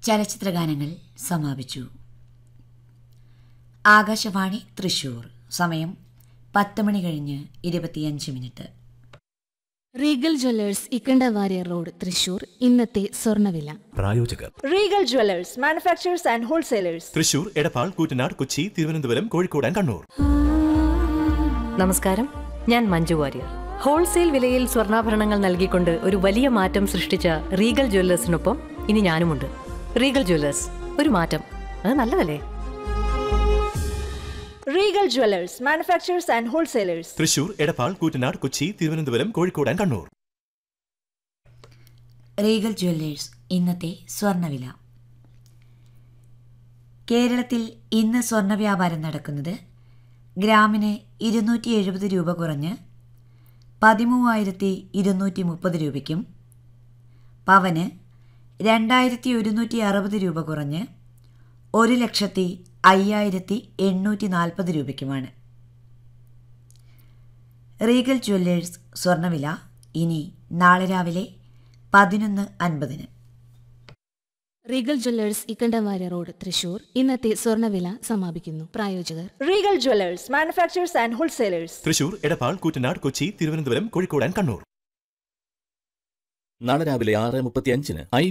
ചലച്ചിത്രഗാനങ്ങൾ സമാപിച്ചു ആകാശവാണി തൃശൂർ സമയം പത്ത് മണി കഴിഞ്ഞ് ഇരുപത്തിയഞ്ച് minute Regal Jewellers Ikkandavariar road Thrissur ഇന്നത്തെ സ്വർണ്ണവില പ്രായോജകർ Regal Jewellers manufacturers and wholesalers Thrissur Edappal Koottanad Kochi Thiruvananthapuram Kozhikode and Kannur നമസ്കാരം ഞാൻ മഞ്ജു വാര്യർ ഹോൾസെയിൽ വിലയിൽ സ്വർണ്ണാഭരണങ്ങൾ നൽകിക്കൊണ്ട് ഒരു വലിയ മാറ്റം സൃഷ്ടിച്ച റീഗൽ ജ്വല്ലേഴ്സിനൊപ്പം ഇനി ഞാനുമുണ്ട് റീഗൽ ജ്വല്ലേഴ്സ് ഒരു മാറ്റം അത് നല്ലതല്ലേ Regal Jewellers manufacturers and wholesalers Thrissur Edappal Koottanad Kochi Thiruvananthapuram Kozhikode and Kannur Regal Jewellers ഇന്നത്തെ സ്വർണ്ണവില കേരളത്തിൽ ഇന്ന് സ്വർണ്ണ വ്യാപാരം നടക്കുന്നത് ഗ്രാമിന് ഇരുന്നൂറ്റി എഴുപത് രൂപ കുറഞ്ഞ് പതിമൂവായിരത്തി ഇരുന്നൂറ്റി മുപ്പത് രൂപയ്ക്കും പവന് രണ്ടായിരത്തി ഒരുന്നൂറ്റി അറുപത് രൂപ കുറഞ്ഞ് ഒരു ലക്ഷത്തി അയ്യായിരത്തി എണ്ണൂറ്റി നാൽപ്പത് രൂപയ്ക്കുമാണ് റീഗൽ ജ്വല്ലേഴ്സ് സ്വർണ്ണവില ഇനി നാളെ രാവിലെ പതിനൊന്ന് അൻപതിന് Regal Jewellers Ikkandavariar road Thrissur ഇന്നത്തെ സ്വർണ്ണവില സമാപിക്കുന്നു പ്രായോജകർ Regal Jewellers manufacturers and wholesalers Thrissur Edappal Koottanad Kochi Thiruvananthapuram Kozhikode and Kannur നാളെ രാവിലെ ആറ് മുപ്പത്തി അഞ്ചിന് ഐ